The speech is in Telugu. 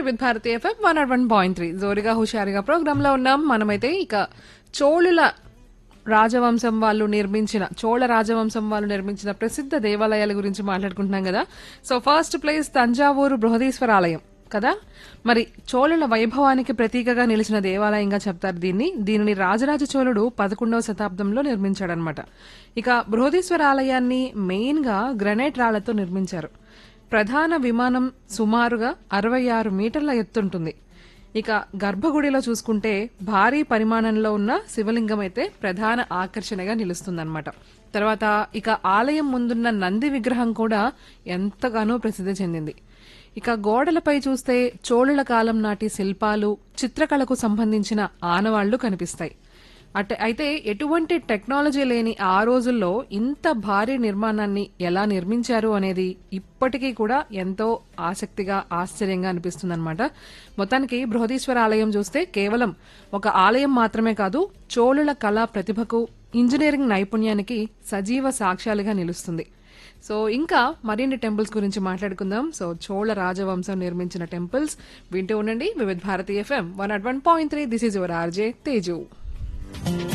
with Bharathi FM one naught one point three జోరుగా హుషారుగా ప్రోగ్రామ్ లో ఉన్నాం మనమైతే ఇక చోళుల రాజవంశం వాళ్ళు నిర్మించిన చోళ రాజవంశం వాళ్ళు నిర్మించిన ప్రసిద్ధ దేవాలయాల గురించి మాట్లాడుకుంటున్నాం కదా so first place Thanjavur Brihadeeswara ఆలయం కదా మరి చోళుల వైభవానికి ప్రతీకగా నిలిచిన దేవాలయంగా చెప్తారు దీన్ని దీనిని రాజరాజ చోళుడు పదకొండవ శతాబ్దంలో నిర్మించాడనమాట ఇక బృహదీశ్వర ఆలయాన్ని మెయిన్ గా గ్రనైట్ రాళ్లతో నిర్మించారు ప్రధాన విమానం సుమారుగా అరవై ఆరు మీటర్ల ఎత్తుంటుంది ఇక గర్భగుడిలో చూసుకుంటే భారీ పరిమాణంలో ఉన్న శివలింగం అయితే ప్రధాన ఆకర్షణగా నిలుస్తుందన్నమాట తర్వాత ఇక ఆలయం ముందున్న నంది విగ్రహం కూడా ఎంతగానో ప్రసిద్ధి చెందింది ఇక గోడలపై చూస్తే చోళుల కాలం నాటి శిల్పాలు చిత్రకళకు సంబంధించిన ఆనవాళ్లు కనిపిస్తాయి అట్ అయితే ఎటువంటి టెక్నాలజీ లేని ఆ రోజుల్లో ఇంత భారీ నిర్మాణాన్ని ఎలా నిర్మించారు అనేది ఇప్పటికీ కూడా ఎంతో ఆసక్తిగా ఆశ్చర్యంగా అనిపిస్తుందన్నమాట మొత్తానికి బృహదీశ్వర ఆలయం చూస్తే కేవలం ఒక ఆలయం మాత్రమే కాదు చోళుల కళా ప్రతిభకు ఇంజనీరింగ్ నైపుణ్యానికి సజీవ సాక్ష్యాలుగా నిలుస్తుంది సో ఇంకా మరిన్ని టెంపుల్స్ గురించి మాట్లాడుకుందాం సో చోళ రాజవంశం నిర్మించిన టెంపుల్స్ వింటూ ఉండండి Vividh Bharati FM one at one point three this is your RJ Teju